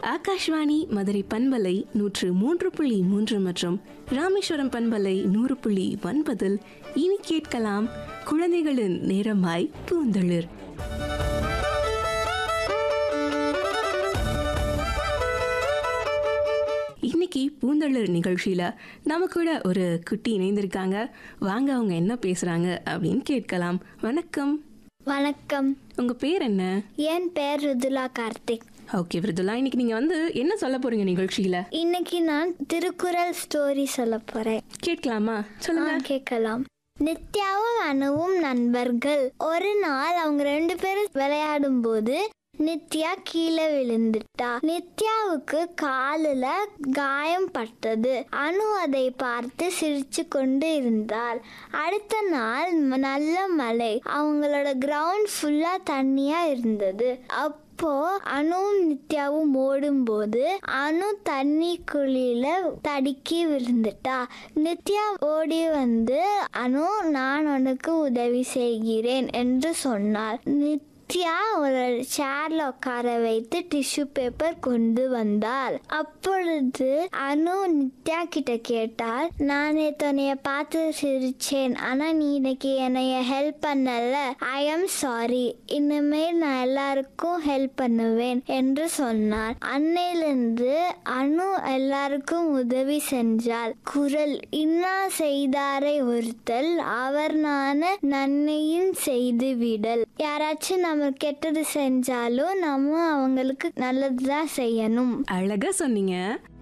ஆகாஷ்வாணி மதுரை பண்பலை நூற்று மூன்று புள்ளி மூன்று மற்றும் ராமேஸ்வரம் பண்பலை நூறு புள்ளி ஒன்பதில் இனி கேட்கலாம் குழந்தைகளின் நேரமாய் பூந்தளிர் இன்னைக்கு பூந்தளிர் நிகழ்ச்சியில நம்ம கூட ஒரு குட்டி இணைந்திருக்காங்க வாங்க அவங்க என்ன பேசுறாங்க அப்படின்னு கேட்கலாம் வணக்கம் வணக்கம் உங்க பேர் என்ன என் பேர் ருதுலா கார்த்திக் ஓகே விருதுலா இன்னைக்கு நீங்க வந்து என்ன சொல்ல போறீங்க நிகழ்ச்சியில இன்னைக்கு நான் திருக்குறள் ஸ்டோரி சொல்ல போறேன் கேட்கலாமா சொல்லுங்க ஆ, கேட்கலாம் நித்யாவும் அணுவும் நண்பர்கள் ஒரு நாள் அவங்க ரெண்டு பேரும் விளையாடும் போது நித்யா கீழே விழுந்துட்டா நித்யாவுக்கு காலில் காயம் பட்டது அணு அதை பார்த்து சிரிச்சு கொண்டு இருந்தாள் அடுத்த நாள் ம- நல்ல மழை அவங்களோட கிரவுண்ட் ஃபுல்லா தண்ணியா இருந்தது அப்போ அணுவும் நித்யாவும் ஓடும்போது அணு தண்ணி குழியில தடுக்கி விழுந்துட்டா நித்யா ஓடி வந்து அணு நான் உனக்கு உதவி செய்கிறேன் என்று சொன்னார் நித்யா ஒரு சேர்ல உட்கார வைத்து டிஷ்யூ பேப்பர் கொண்டு வந்தாள் அப்பொழுது அனு நித்யா கிட்ட கேட்டால் நான் நேத்து பார்த்து சிரிச்சேன் ஆனா நீ இன்னைக்கு என்னைய ஹெல்ப் பண்ணல ஐ எம் சாரி இனிமேல் நான் எல்லாருக்கும் ஹெல்ப் பண்ணுவேன் என்று சொன்னார் அன்னையிலிருந்து அனு எல்லாருக்கும் உதவி செஞ்சாள் குரல் இன்னா செய்தாரை ஒருத்தல் அவர் நான நன்மையும் செய்து விடல் யாராச்சும் நம்ம கெட்டது செஞ்சாலும் நம்ம அவங்களுக்கு நல்லதுதான் செய்யணும் அழகா சொன்னீங்க